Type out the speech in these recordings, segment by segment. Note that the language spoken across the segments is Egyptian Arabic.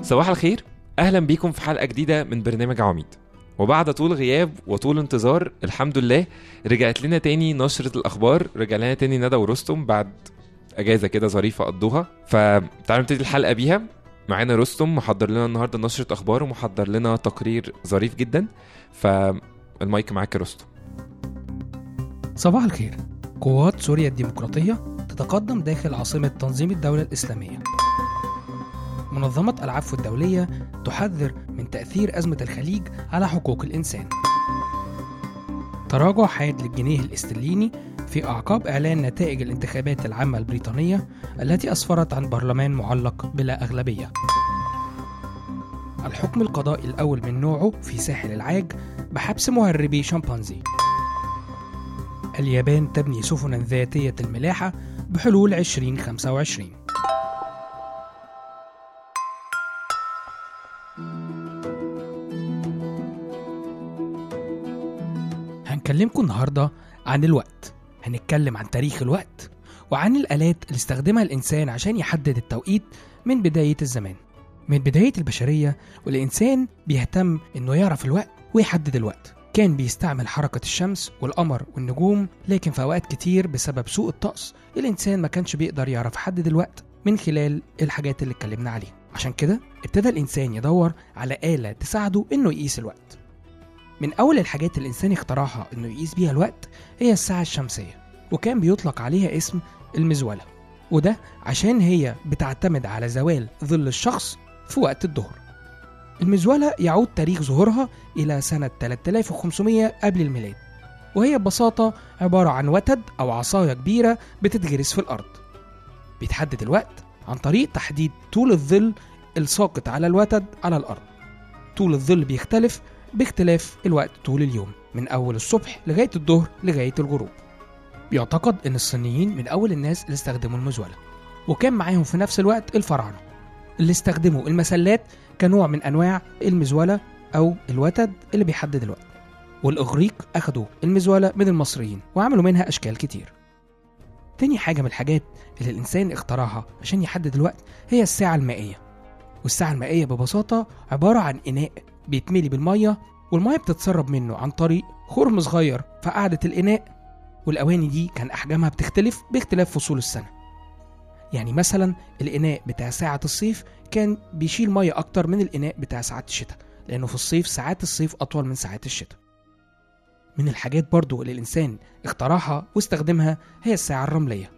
صباح الخير اهلا بيكم في حلقه جديده من برنامج عواميد وبعد طول غياب وطول انتظار الحمد لله رجعت لنا تاني نشرة الأخبار رجع لنا تاني ندى ورستم بعد أجازة كده ظريفة قضوها فتعالوا نبتدي الحلقة بيها معانا رستم محضر لنا النهاردة نشرة أخبار ومحضر لنا تقرير ظريف جدا فالمايك معاك يا رستم صباح الخير قوات سوريا الديمقراطية تتقدم داخل عاصمة تنظيم الدولة الإسلامية منظمة العفو الدولية تحذر من تأثير أزمة الخليج على حقوق الإنسان تراجع حاد للجنيه الاسترليني في أعقاب إعلان نتائج الانتخابات العامة البريطانية التي أسفرت عن برلمان معلق بلا أغلبية الحكم القضائي الأول من نوعه في ساحل العاج بحبس مهربي شمبانزي اليابان تبني سفنا ذاتية الملاحة بحلول 2025 هنكلمكم النهاردة عن الوقت هنتكلم عن تاريخ الوقت وعن الآلات اللي استخدمها الإنسان عشان يحدد التوقيت من بداية الزمان من بداية البشرية والإنسان بيهتم إنه يعرف الوقت ويحدد الوقت كان بيستعمل حركة الشمس والقمر والنجوم لكن في أوقات كتير بسبب سوء الطقس الإنسان ما كانش بيقدر يعرف يحدد الوقت من خلال الحاجات اللي اتكلمنا عليها عشان كده ابتدى الإنسان يدور على آلة تساعده إنه يقيس الوقت من أول الحاجات اللي الإنسان اخترعها إنه يقيس بيها الوقت هي الساعة الشمسية وكان بيطلق عليها اسم المزولة وده عشان هي بتعتمد على زوال ظل الشخص في وقت الظهر المزولة يعود تاريخ ظهورها إلى سنة 3500 قبل الميلاد وهي ببساطة عبارة عن وتد أو عصاية كبيرة بتتغرس في الأرض بيتحدد الوقت عن طريق تحديد طول الظل الساقط على الوتد على الأرض طول الظل بيختلف باختلاف الوقت طول اليوم من أول الصبح لغاية الظهر لغاية الغروب بيعتقد إن الصينيين من أول الناس اللي استخدموا المزولة وكان معاهم في نفس الوقت الفراعنة اللي استخدموا المسلات كنوع من أنواع المزولة أو الوتد اللي بيحدد الوقت والإغريق أخدوا المزولة من المصريين وعملوا منها أشكال كتير تاني حاجة من الحاجات اللي الإنسان اخترعها عشان يحدد الوقت هي الساعة المائية والساعة المائية ببساطة عبارة عن إناء بيتملي بالمية والمية بتتسرب منه عن طريق خرم صغير في قاعدة الإناء والأواني دي كان أحجامها بتختلف باختلاف فصول السنة يعني مثلا الإناء بتاع ساعة الصيف كان بيشيل مية أكتر من الإناء بتاع ساعات الشتاء لأنه في الصيف ساعات الصيف أطول من ساعات الشتاء من الحاجات برضو اللي الإنسان اخترعها واستخدمها هي الساعة الرملية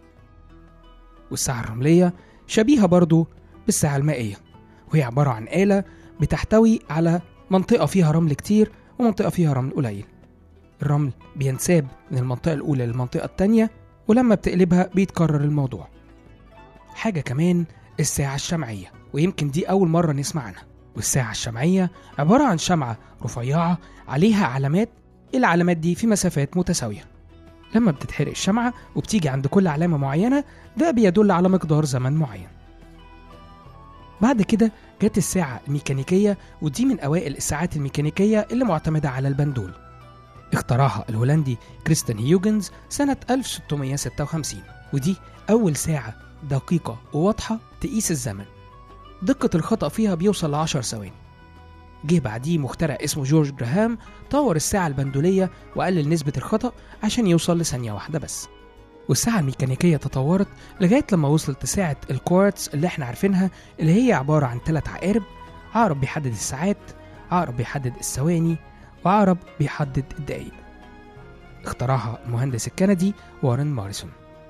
والساعة الرملية شبيهة برضو بالساعة المائية وهي عبارة عن آلة بتحتوي على منطقة فيها رمل كتير ومنطقة فيها رمل قليل الرمل بينساب من المنطقة الأولى للمنطقة التانية ولما بتقلبها بيتكرر الموضوع حاجة كمان الساعة الشمعية ويمكن دي أول مرة نسمع عنها والساعة الشمعية عبارة عن شمعة رفيعة عليها علامات العلامات دي في مسافات متساوية لما بتتحرق الشمعة وبتيجي عند كل علامة معينة ده بيدل على مقدار زمن معين بعد كده جت الساعة الميكانيكية ودي من أوائل الساعات الميكانيكية اللي معتمدة على البندول اخترعها الهولندي كريستن هيوجنز سنة 1656 ودي أول ساعة دقيقة وواضحة تقيس الزمن دقة الخطأ فيها بيوصل ل 10 ثواني جه بعديه مخترع اسمه جورج جراهام طور الساعة البندولية وقلل نسبة الخطأ عشان يوصل لثانية واحدة بس والساعة الميكانيكية تطورت لغاية لما وصلت لساعة الكوارتز اللي احنا عارفينها اللي هي عبارة عن ثلاث عقارب عقرب بيحدد الساعات عقرب بيحدد الثواني وعقرب بيحدد الدقايق اخترعها المهندس الكندي وارن ماريسون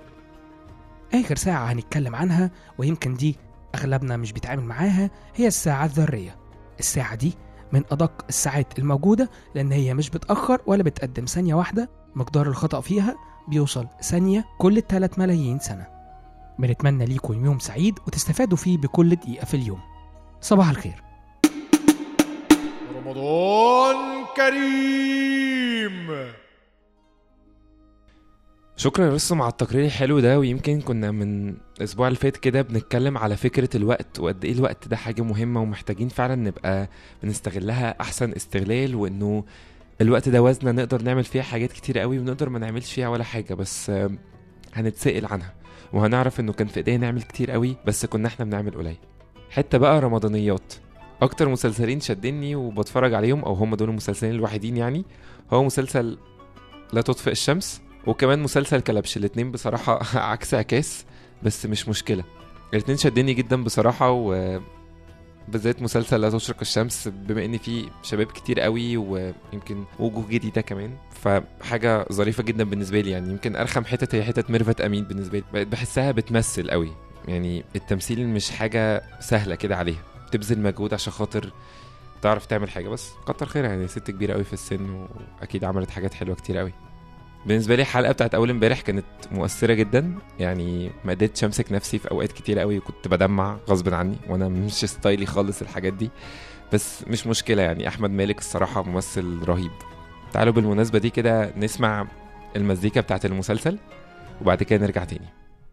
آخر ساعة هنتكلم عنها ويمكن دي أغلبنا مش بيتعامل معاها هي الساعة الذرية الساعة دي من أدق الساعات الموجودة لأن هي مش بتأخر ولا بتقدم ثانية واحدة مقدار الخطأ فيها بيوصل ثانية كل 3 ملايين سنة بنتمنى ليكم يوم سعيد وتستفادوا فيه بكل دقيقة في اليوم صباح الخير رمضان كريم شكرا يا رسم على التقرير الحلو ده ويمكن كنا من الاسبوع اللي فات كده بنتكلم على فكره الوقت وقد ايه الوقت ده حاجه مهمه ومحتاجين فعلا نبقى بنستغلها احسن استغلال وانه الوقت ده وزنه نقدر نعمل فيها حاجات كتير قوي ونقدر ما نعملش فيها ولا حاجه بس آم، هنتسأل عنها وهنعرف انه كان في ايدينا نعمل كتير قوي بس كنا احنا بنعمل قليل حته بقى رمضانيات اكتر مسلسلين شدني وبتفرج عليهم او هم دول المسلسلين الوحيدين يعني هو مسلسل لا تطفئ الشمس وكمان مسلسل كلبش الاتنين بصراحة عكس عكاس بس مش مشكلة الاتنين شدني جدا بصراحة و بالذات مسلسل لا تشرق الشمس بما ان فيه شباب كتير قوي ويمكن وجوه جديده كمان فحاجه ظريفه جدا بالنسبه لي يعني يمكن ارخم حتت هي حتت ميرفت امين بالنسبه لي بقيت بحسها بتمثل قوي يعني التمثيل مش حاجه سهله كده عليها تبذل مجهود عشان خاطر تعرف تعمل حاجه بس كتر خيرها يعني ست كبيره قوي في السن واكيد عملت حاجات حلوه كتير قوي بالنسبه لي الحلقه بتاعت اول امبارح كانت مؤثره جدا يعني ما قدرتش امسك نفسي في اوقات كتير قوي كنت بدمع غصب عني وانا مش ستايلي خالص الحاجات دي بس مش مشكله يعني احمد مالك الصراحه ممثل رهيب تعالوا بالمناسبه دي كده نسمع المزيكا بتاعت المسلسل وبعد كده نرجع تاني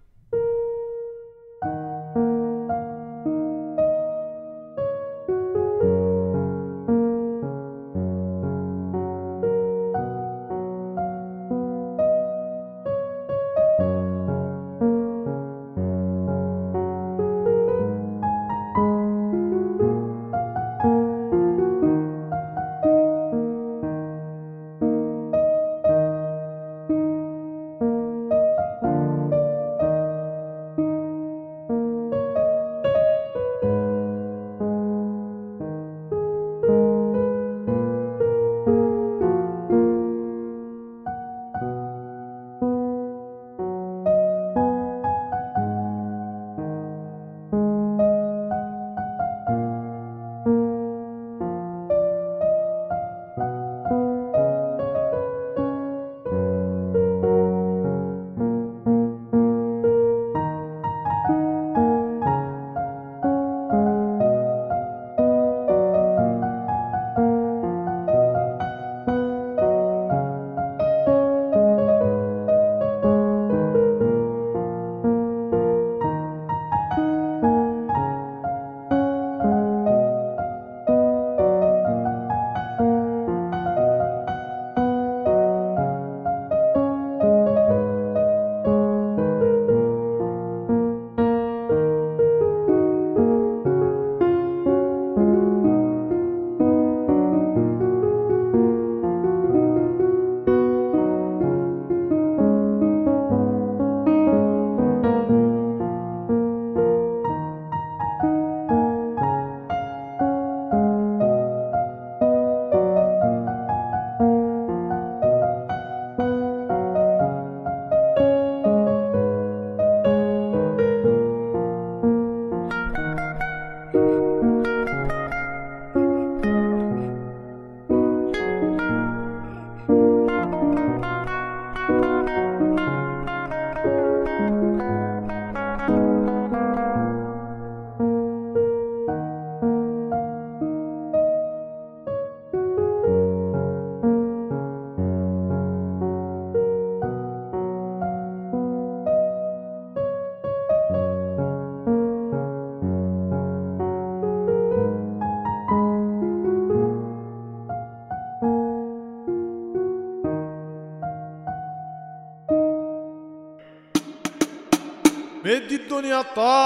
مدي الدنيا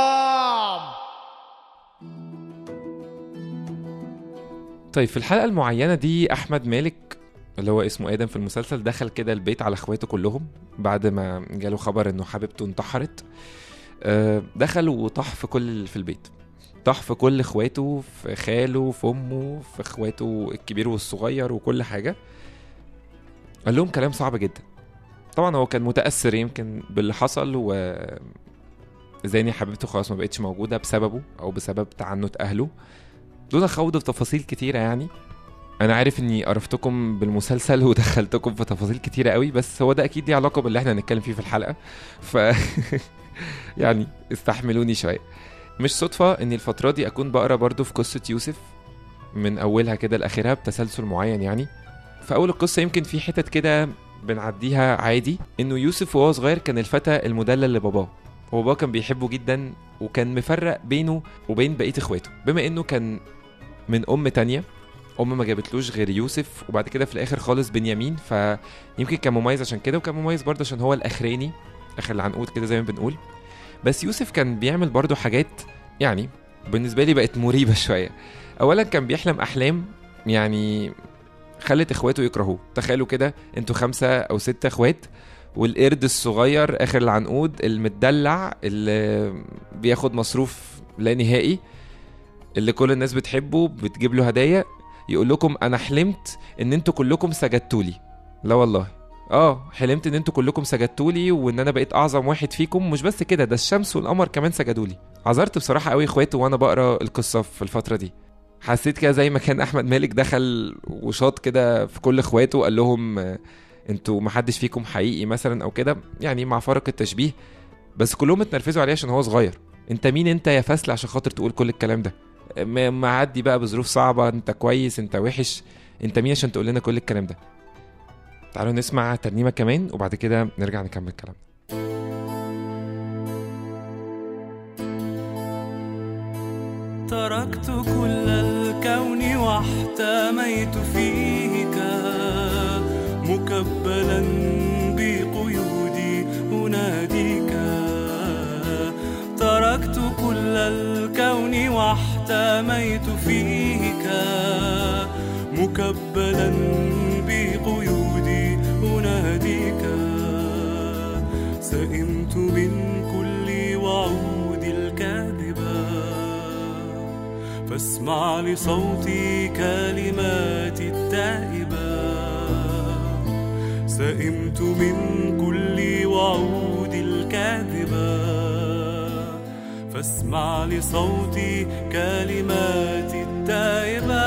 الطعم طيب في الحلقة المعينة دي أحمد مالك اللي هو اسمه آدم في المسلسل دخل كده البيت على اخواته كلهم بعد ما جاله خبر انه حبيبته انتحرت آه، دخل وطح في كل اللي في البيت طح في كل اخواته في خاله في امه في اخواته الكبير والصغير وكل حاجة قال لهم كلام صعب جدا طبعا هو كان متأثر يمكن باللي حصل و زاني حبيبته خلاص ما بقتش موجودة بسببه أو بسبب تعنت أهله دون خوض في تفاصيل كتيرة يعني أنا عارف إني قرفتكم بالمسلسل ودخلتكم في تفاصيل كتيرة قوي بس هو ده أكيد ليه علاقة باللي احنا هنتكلم فيه في الحلقة ف يعني استحملوني شوية مش صدفة إني الفترة دي أكون بقرا برضو في قصة يوسف من أولها كده لآخرها بتسلسل معين يعني في أول القصة يمكن في حتت كده بنعديها عادي إنه يوسف وهو صغير كان الفتى المدلل لباباه وباباه كان بيحبه جدا وكان مفرق بينه وبين بقية اخواته بما انه كان من ام تانية ام ما جابتلوش غير يوسف وبعد كده في الاخر خالص بنيامين فيمكن كان مميز عشان كده وكان مميز برضه عشان هو الاخراني اخر العنقود كده زي ما بنقول بس يوسف كان بيعمل برضه حاجات يعني بالنسبه لي بقت مريبه شويه اولا كان بيحلم احلام يعني خلت اخواته يكرهوه تخيلوا كده انتوا خمسه او ستة اخوات والقرد الصغير اخر العنقود المدلع اللي بياخد مصروف لا نهائي اللي كل الناس بتحبه بتجيب له هدايا يقول لكم انا حلمت ان انتوا كلكم سجدتوا لي لا والله اه حلمت ان انتوا كلكم سجدتوا لي وان انا بقيت اعظم واحد فيكم مش بس كده ده الشمس والقمر كمان سجدوا لي عذرت بصراحه قوي اخواته وانا بقرا القصه في الفتره دي حسيت كده زي ما كان احمد مالك دخل وشاط كده في كل اخواته وقال لهم آه، انتوا محدش فيكم حقيقي مثلا او كده يعني مع فرق التشبيه بس كلهم اتنرفزوا عليه عشان هو صغير انت مين انت يا فاسل عشان خاطر تقول كل الكلام ده م- معدي بقى بظروف صعبه انت كويس انت وحش انت مين عشان تقول لنا كل الكلام ده تعالوا نسمع ترنيمه كمان وبعد كده نرجع نكمل كلامنا تركت كل الكون واحتميت فيك مكبلا بقيودي أناديك تركت كل الكون واحتميت فيك مكبلا بقيودي أناديك سئمت من كل وعود الكاذبة فاسمع لصوتي كلماتي التائبة سئمت من كل وعود الكاذبة فاسمع لصوتي كلماتي التائبة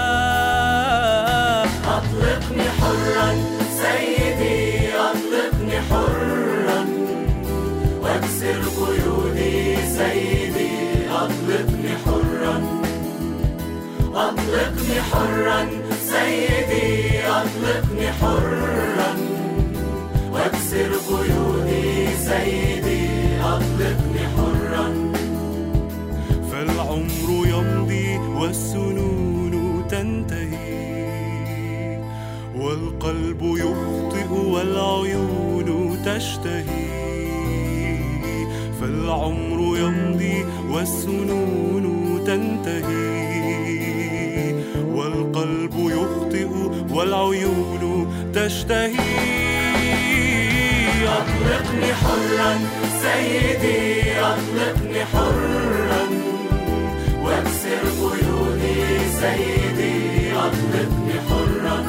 أطلقني حرا سيدي أطلقني حرا واكسر قيودي سيدي أطلقني حرا أطلقني حرا سيدي أطلقني حرا واكسر قيودي سيدي أطلقني حرا فالعمر يمضي والسنون تنتهي والقلب يخطئ والعيون تشتهي فالعمر يمضي والسنون تنتهي والقلب يخطئ والعيون تشتهي أطلقني حرا سيدي أطلقني حرا واكسر قيودي سيدي أطلقني حرا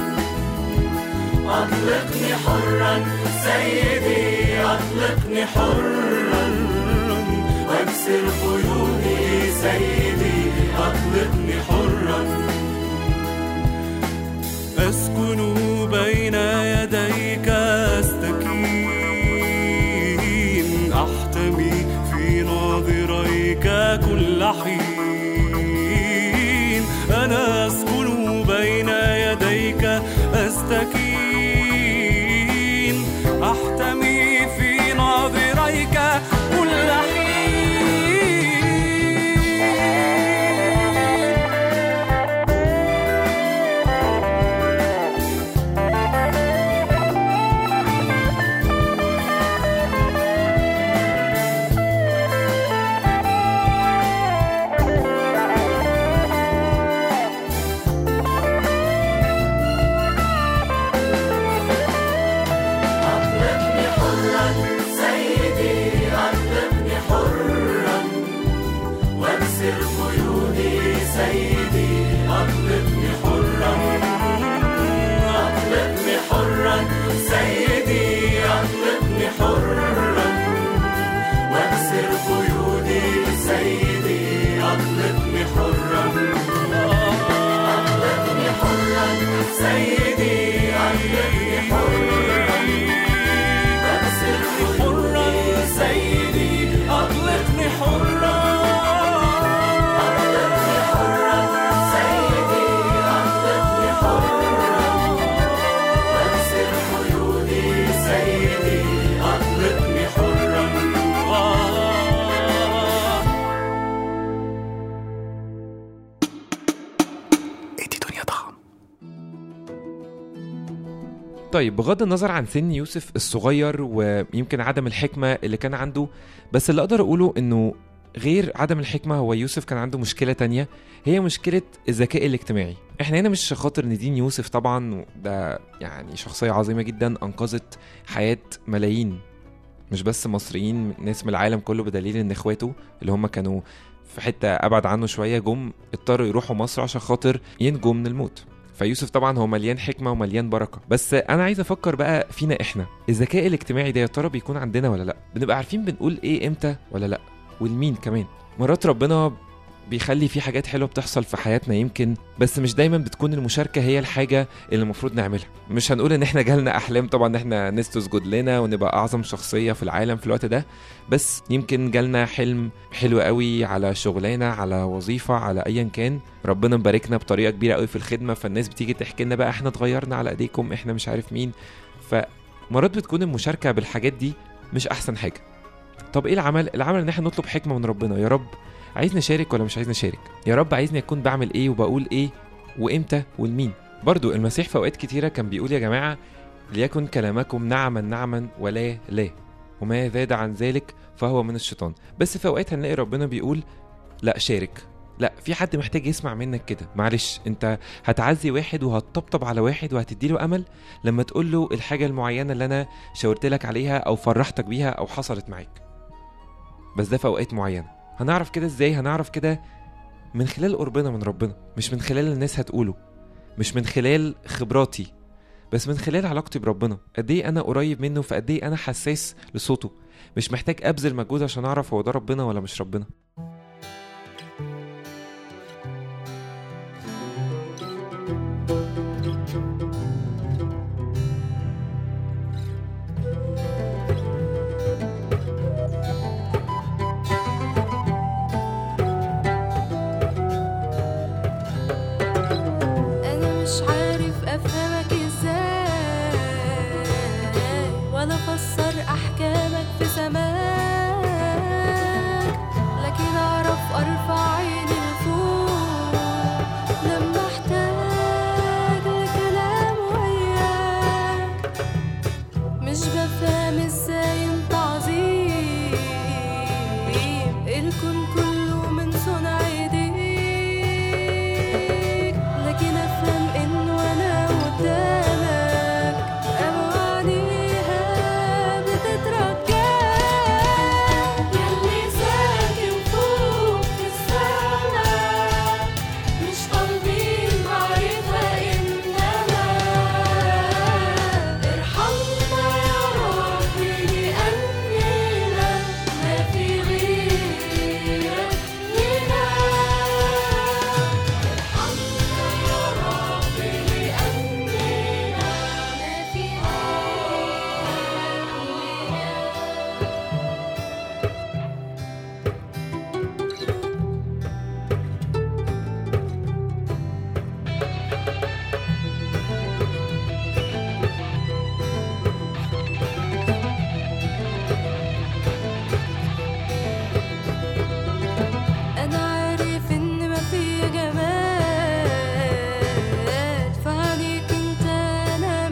أطلقني حرا سيدي أطلقني حرا واكسر قيودي سيدي أطلقني حرا أسكن بين يديك أستكين أحتمي في ناظريك كل حين أنا أسكن بين يديك أستكين أحتمي في ناظريك كل حين أطلقني حرا سيدي أطلقني حرا واكسر قيودي سيدي أطلقني حرا أطلقني حرا سيدي أطلقني حرا واكسر قيودي سيدي أطلقني حرا أطلقني حرا سيدي أطلقني حرا أكسر حرا سيدي أطلقني حرا أطلقني حرا سيدي أطلقني حرا أكسر قيودي سيدي أطلقني حرا ادي دنيا ضخم طيب بغض النظر عن سن يوسف الصغير ويمكن عدم الحكمة اللي كان عنده بس اللي أقدر أقوله إنه غير عدم الحكمة هو يوسف كان عنده مشكلة تانية هي مشكلة الذكاء الاجتماعي احنا هنا مش خاطر ندين يوسف طبعا ده يعني شخصية عظيمة جدا أنقذت حياة ملايين مش بس مصريين ناس من العالم كله بدليل ان اخواته اللي هم كانوا في حتة أبعد عنه شوية جم اضطروا يروحوا مصر عشان خاطر ينجوا من الموت فيوسف طبعا هو مليان حكمة ومليان بركة بس أنا عايز أفكر بقى فينا إحنا الذكاء الاجتماعي ده يا ترى بيكون عندنا ولا لأ بنبقى عارفين بنقول إيه إمتى ولا لأ والمين كمان مرات ربنا بيخلي في حاجات حلوه بتحصل في حياتنا يمكن بس مش دايما بتكون المشاركه هي الحاجه اللي المفروض نعملها مش هنقول ان احنا جالنا احلام طبعا ان احنا ناس تسجد لنا ونبقى اعظم شخصيه في العالم في الوقت ده بس يمكن جالنا حلم حلو قوي على شغلانه على وظيفه على ايا كان ربنا مباركنا بطريقه كبيره قوي في الخدمه فالناس بتيجي تحكي لنا بقى احنا اتغيرنا على ايديكم احنا مش عارف مين فمرات بتكون المشاركه بالحاجات دي مش احسن حاجه طب ايه العمل العمل ان احنا نطلب حكمه من ربنا يا رب عايز نشارك ولا مش عايز نشارك يا رب عايزني اكون بعمل ايه وبقول ايه وامتى ولمين برضو المسيح في اوقات كتيره كان بيقول يا جماعه ليكن كلامكم نعما نعما ولا لا وما زاد عن ذلك فهو من الشيطان بس في اوقات هنلاقي ربنا بيقول لا شارك لا في حد محتاج يسمع منك كده معلش انت هتعزي واحد وهتطبطب على واحد وهتديله امل لما تقول له الحاجه المعينه اللي انا شاورت لك عليها او فرحتك بيها او حصلت معاك بس ده في اوقات معينه هنعرف كده ازاي هنعرف كده من خلال قربنا من ربنا مش من خلال الناس هتقوله مش من خلال خبراتي بس من خلال علاقتي بربنا قد ايه انا قريب منه فقد ايه انا حساس لصوته مش محتاج ابذل مجهود عشان اعرف هو ده ربنا ولا مش ربنا أنا مش عارف أفهمك إزاي ولا أفسر أحكامك في سماك لكن أعرف أرفع عيني لفوق لما أحتاج لكلام وياك مش بفهم إزاي أنت عظيم الكون كله من صنع ايديك لكن افهم انه انا قدامك اوانيها بتترجاك يلي ساكن فوق في السماء مش طالبين معرفة إنما ارحمنا يا رب لأننا ما في غيرك لنا ارحمنا يا رب لأننا ما في غيرك لنا أنا عارف إن ما في جمال فعنيك أنت أنا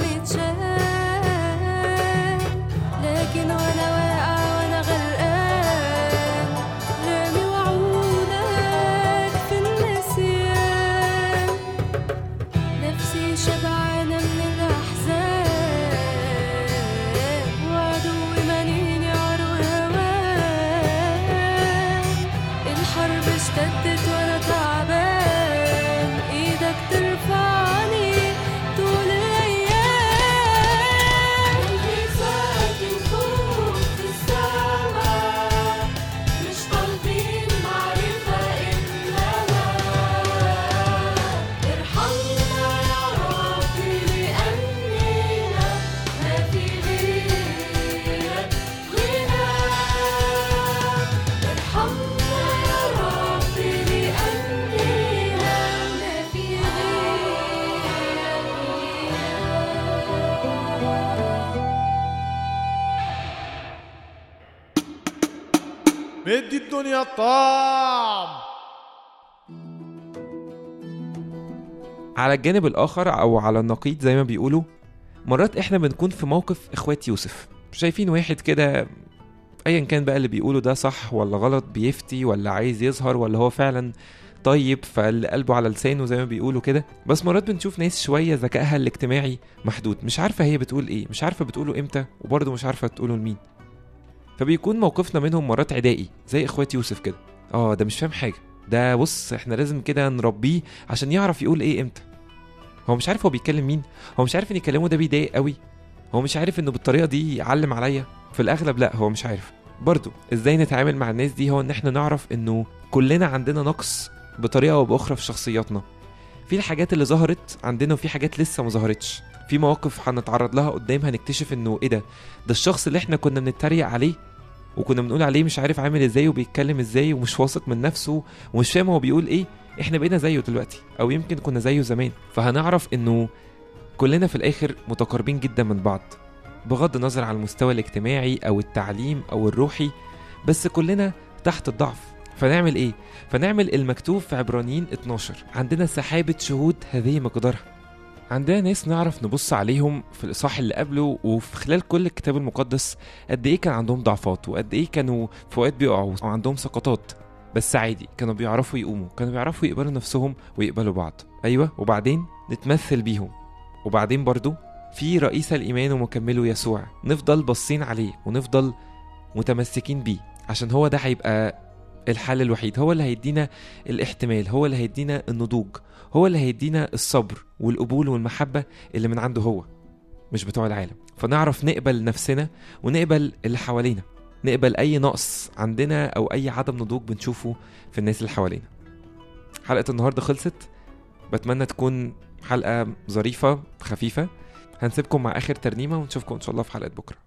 متشال لكن وأنا واقع وأنا غرقان رامي وعودك في النسيان نفسي شبعانة من الأحزان وعدوي ماليني عرو هوان الحرب اشتدت وانا تعبان ايدك ترفعني طول الايام اللي ساكن فوق في السماء مش طالبين معرفة انما ارحمنا يا رب لاننا ما في غيرك غنى ارحمنا يا رب لأننا ما في غيرك مدي الدنيا الطعم على الجانب الاخر او على النقيض زي ما بيقولوا مرات احنا بنكون في موقف اخوات يوسف شايفين واحد كده ايا كان بقى اللي بيقوله ده صح ولا غلط بيفتي ولا عايز يظهر ولا هو فعلا طيب فاللي قلبه على لسانه زي ما بيقولوا كده بس مرات بنشوف ناس شويه ذكائها الاجتماعي محدود مش عارفه هي بتقول ايه مش عارفه بتقوله امتى وبرضه مش عارفه تقوله لمين فبيكون موقفنا منهم مرات عدائي زي اخوات يوسف كده اه ده مش فاهم حاجه ده بص احنا لازم كده نربيه عشان يعرف يقول ايه امتى هو مش عارف هو بيتكلم مين هو مش عارف ان كلامه ده بيضايق قوي هو مش عارف انه بالطريقه دي يعلم عليا في الاغلب لا هو مش عارف برضه ازاي نتعامل مع الناس دي هو ان احنا نعرف انه كلنا عندنا نقص بطريقه او باخرى في شخصياتنا في الحاجات اللي ظهرت عندنا وفي حاجات لسه ما ظهرتش في مواقف هنتعرض لها قدام هنكتشف انه ايه ده ده الشخص اللي احنا كنا بنتريق عليه وكنا بنقول عليه مش عارف عامل ازاي وبيتكلم ازاي ومش واثق من نفسه ومش فاهم هو بيقول ايه احنا بقينا زيه دلوقتي او يمكن كنا زيه زمان فهنعرف انه كلنا في الاخر متقاربين جدا من بعض بغض النظر على المستوى الاجتماعي او التعليم او الروحي بس كلنا تحت الضعف فنعمل ايه فنعمل المكتوب في عبرانيين 12 عندنا سحابة شهود هذه مقدارها عندنا ناس نعرف نبص عليهم في الإصحاح اللي قبله وفي خلال كل الكتاب المقدس قد إيه كان عندهم ضعفات وقد إيه كانوا في أوقات بيقعوا وعندهم سقطات بس عادي كانوا بيعرفوا يقوموا كانوا بيعرفوا يقبلوا نفسهم ويقبلوا بعض أيوة وبعدين نتمثل بيهم وبعدين برضو في رئيس الإيمان ومكمله يسوع نفضل باصين عليه ونفضل متمسكين بيه عشان هو ده هيبقى الحل الوحيد هو اللي هيدينا الاحتمال هو اللي هيدينا النضوج هو اللي هيدينا الصبر والقبول والمحبة اللي من عنده هو مش بتوع العالم فنعرف نقبل نفسنا ونقبل اللي حوالينا نقبل أي نقص عندنا أو أي عدم نضوج بنشوفه في الناس اللي حوالينا حلقة النهاردة خلصت بتمنى تكون حلقة ظريفة خفيفة هنسيبكم مع آخر ترنيمة ونشوفكم إن شاء الله في حلقة بكرة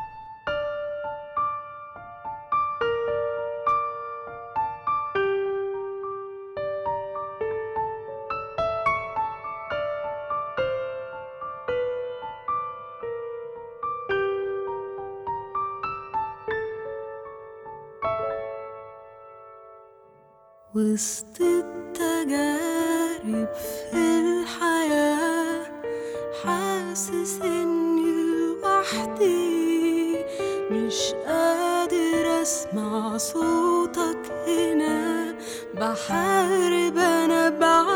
وسط التجارب في الحياة حاسس اني لوحدي مش قادر اسمع صوتك هنا بحارب انا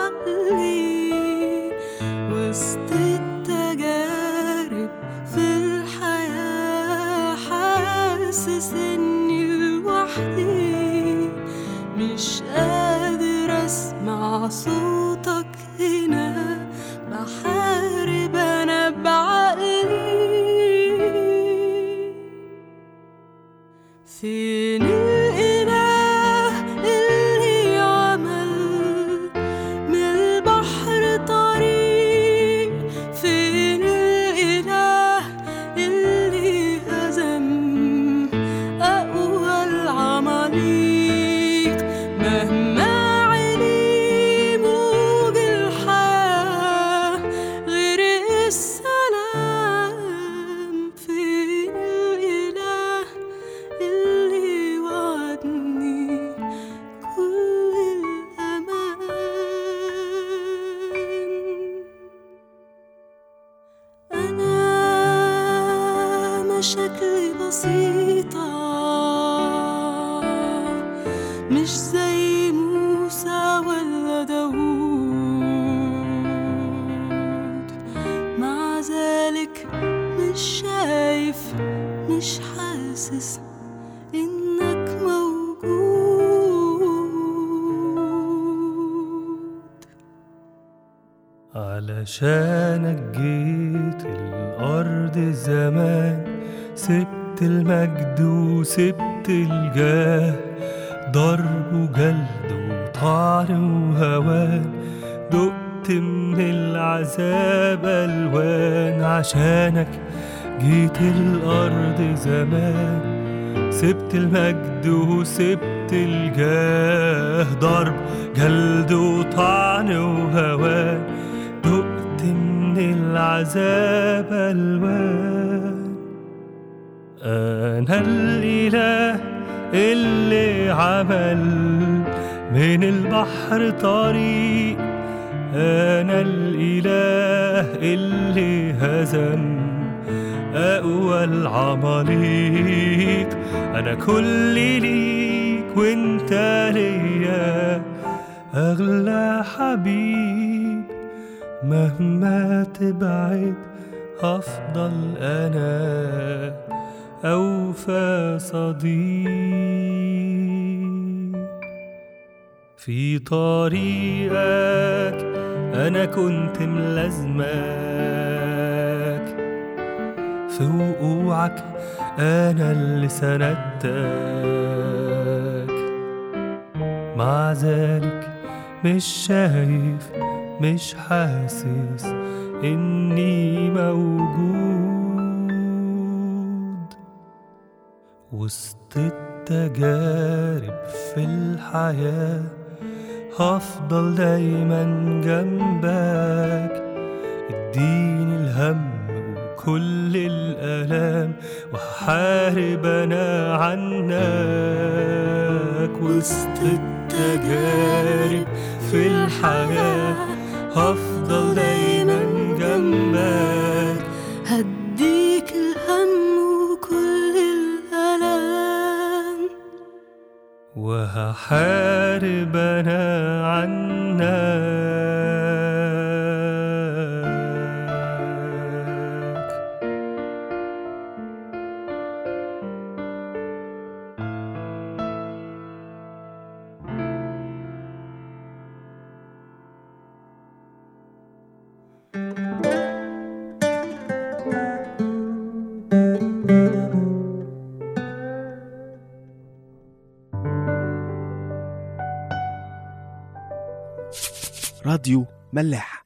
بعقلي وسط التجارب في الحياة حاسس اني لوحدي مش قادر اسمع صوتك هنا بحارب انا بعقلي فين الاله اللي عمل من البحر طريق فين الاله اللي هزم اقوى العماليق مهما علي موج الحياة غير السلام فين الإله اللي وعدني كل الأمان أنا مشاكلي بسيطة مش زي موسى ولا داوود مع ذلك مش شايف مش حاسس إنك موجود علشانك جيت الأرض زمان سبت المجد وسبت الجاه ضرب وجلد وطعن وهوان دقت من العذاب ألوان عشانك جيت الأرض زمان سبت المجد وسبت الجاه ضرب جلد وطعن وهوان دقت من العذاب ألوان أنا الإله اللي عمل من البحر طريق أنا الإله اللي هزم أقوى العماليق أنا كل ليك وانت ليا أغلى حبيب مهما تبعد أفضل أنا أوفى صديق في طريقك أنا كنت ملازمك في وقوعك أنا اللي سندتك مع ذلك مش شايف مش حاسس إني موجود وسط التجارب في الحياة هفضل دايما جنبك اديني الهم وكل الآلام وهحارب أنا عنك وسط التجارب في الحياة هفضل دايما جنبك هديك الهم وكل الألام وهحارب أنا عنك راديو ملاح